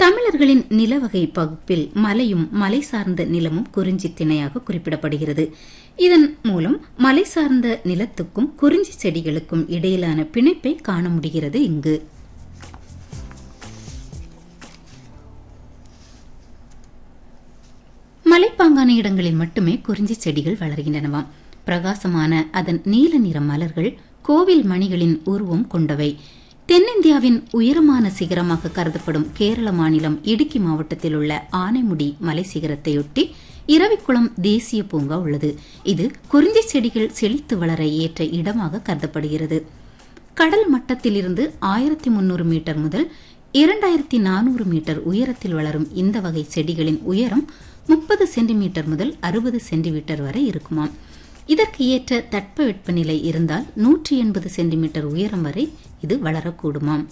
தமிழர்களின் நிலவகை பகுப்பில் மலையும் மலை சார்ந்த நிலமும் குறிஞ்சி திணையாக குறிப்பிடப்படுகிறது இதன் மூலம் மலை சார்ந்த நிலத்துக்கும் குறிஞ்சி செடிகளுக்கும் இடையிலான பிணைப்பை காண முடிகிறது இங்கு மலைப்பாங்கான இடங்களில் மட்டுமே குறிஞ்சி செடிகள் வளர்கின்றனவாம் பிரகாசமான அதன் நீல நிற மலர்கள் கோவில் மணிகளின் உருவம் கொண்டவை தென்னிந்தியாவின் உயரமான சிகரமாக கருதப்படும் கேரள மாநிலம் இடுக்கி மாவட்டத்தில் உள்ள ஆனைமுடி மலை சிகரத்தையொட்டி இரவிக்குளம் தேசிய பூங்கா உள்ளது இது குறிஞ்சி செடிகள் செழித்து வளர ஏற்ற இடமாக கருதப்படுகிறது கடல் மட்டத்திலிருந்து ஆயிரத்தி முன்னூறு மீட்டர் முதல் இரண்டாயிரத்தி நானூறு மீட்டர் உயரத்தில் வளரும் இந்த வகை செடிகளின் உயரம் முப்பது சென்டிமீட்டர் முதல் அறுபது சென்டிமீட்டர் வரை இருக்குமாம் இதற்கு ஏற்ற தட்பவெப்பநிலை இருந்தால் நூற்றி எண்பது சென்டிமீட்டர் உயரம் வரை இது வளரக்கூடுமாம்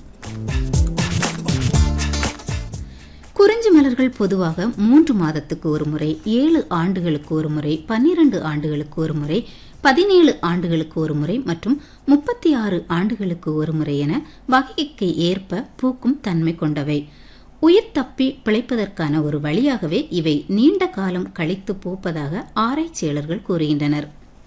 குறிஞ்சி மலர்கள் பொதுவாக மூன்று மாதத்துக்கு ஒரு முறை ஏழு ஆண்டுகளுக்கு ஒரு முறை பன்னிரண்டு ஆண்டுகளுக்கு ஒரு முறை பதினேழு ஆண்டுகளுக்கு ஒரு முறை மற்றும் முப்பத்தி ஆறு ஆண்டுகளுக்கு ஒரு முறை என வகைக்கு ஏற்ப பூக்கும் தன்மை கொண்டவை உயிர் தப்பி பிழைப்பதற்கான ஒரு வழியாகவே இவை நீண்ட காலம் கழித்து பூப்பதாக ஆராய்ச்சியாளர்கள் கூறுகின்றனர்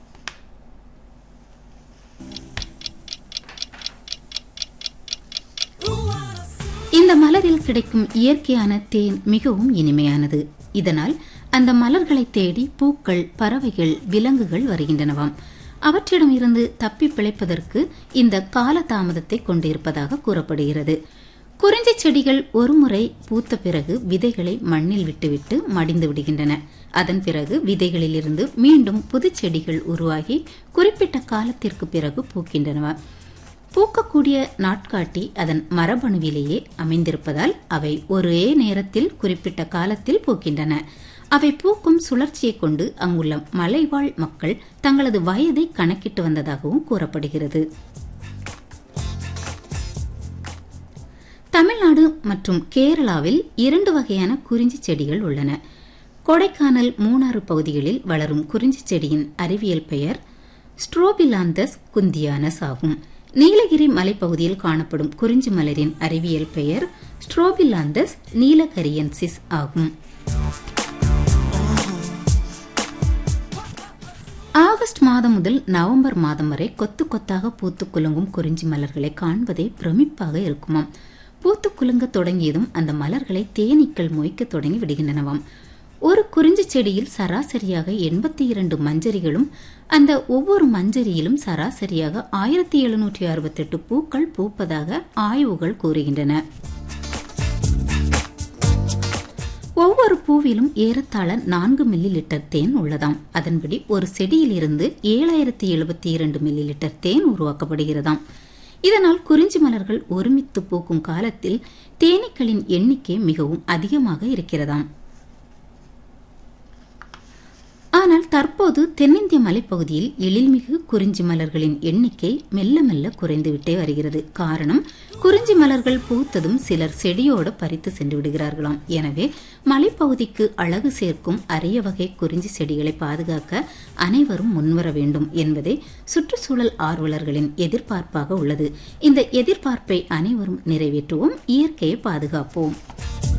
இந்த மலரில் கிடைக்கும் இயற்கையான தேன் மிகவும் இனிமையானது இதனால் அந்த மலர்களை தேடி பூக்கள் பறவைகள் விலங்குகள் வருகின்றனவாம் அவற்றிடம் இருந்து தப்பி பிழைப்பதற்கு இந்த கால தாமதத்தை கொண்டிருப்பதாக கூறப்படுகிறது குறிஞ்சி செடிகள் ஒருமுறை பூத்த பிறகு விதைகளை மண்ணில் விட்டுவிட்டு மடிந்து விடுகின்றன அதன் பிறகு விதைகளிலிருந்து மீண்டும் புது செடிகள் உருவாகி குறிப்பிட்ட காலத்திற்கு பிறகு பூக்கின்றன பூக்கக்கூடிய நாட்காட்டி அதன் மரபணுவிலேயே அமைந்திருப்பதால் அவை ஒரே நேரத்தில் குறிப்பிட்ட காலத்தில் பூக்கின்றன அவை பூக்கும் சுழற்சியை கொண்டு அங்குள்ள மலைவாழ் மக்கள் தங்களது வயதை கணக்கிட்டு வந்ததாகவும் கூறப்படுகிறது தமிழ்நாடு மற்றும் கேரளாவில் இரண்டு வகையான குறிஞ்சி செடிகள் உள்ளன கொடைக்கானல் மூணாறு பகுதிகளில் வளரும் குறிஞ்சி செடியின் அறிவியல் பெயர் ஸ்ட்ரோபிலாந்தஸ் குந்தியானஸ் ஆகும் நீலகிரி மலைப்பகுதியில் காணப்படும் குறிஞ்சி மலரின் அறிவியல் பெயர் ஸ்ட்ரோபிலாந்தஸ் நீலகரியன்சிஸ் ஆகும் ஆகஸ்ட் மாதம் முதல் நவம்பர் மாதம் வரை கொத்து கொத்தாக பூத்து குலுங்கும் குறிஞ்சி மலர்களை காண்பதே பிரமிப்பாக இருக்குமாம் பூத்து குலுங்க தொடங்கியதும் அந்த மலர்களை தேனீக்கள் மொய்க்க தொடங்கி விடுகின்றனவாம் ஒரு குறிஞ்சி செடியில் சராசரியாக எண்பத்தி இரண்டு மஞ்சரிகளும் அந்த ஒவ்வொரு மஞ்சரியிலும் சராசரியாக ஆயிரத்தி எழுநூற்றி அறுபத்தெட்டு பூக்கள் பூப்பதாக ஆய்வுகள் கூறுகின்றன ஒவ்வொரு பூவிலும் ஏறத்தாழ நான்கு மில்லி லிட்டர் தேன் உள்ளதாம் அதன்படி ஒரு செடியில் இருந்து ஏழாயிரத்தி எழுபத்தி இரண்டு மில்லி லிட்டர் தேன் உருவாக்கப்படுகிறதாம் இதனால் குறிஞ்சி மலர்கள் ஒருமித்து பூக்கும் காலத்தில் தேனீக்களின் எண்ணிக்கை மிகவும் அதிகமாக இருக்கிறதாம் ஆனால் தற்போது தென்னிந்திய மலைப்பகுதியில் எழில்மிகு குறிஞ்சி மலர்களின் எண்ணிக்கை மெல்ல மெல்ல குறைந்துவிட்டே வருகிறது காரணம் குறிஞ்சி மலர்கள் பூத்ததும் சிலர் செடியோடு பறித்து சென்று விடுகிறார்களாம் எனவே மலைப்பகுதிக்கு அழகு சேர்க்கும் அரிய வகை குறிஞ்சி செடிகளை பாதுகாக்க அனைவரும் முன்வர வேண்டும் என்பதே சுற்றுச்சூழல் ஆர்வலர்களின் எதிர்பார்ப்பாக உள்ளது இந்த எதிர்பார்ப்பை அனைவரும் நிறைவேற்றுவோம் இயற்கையை பாதுகாப்போம்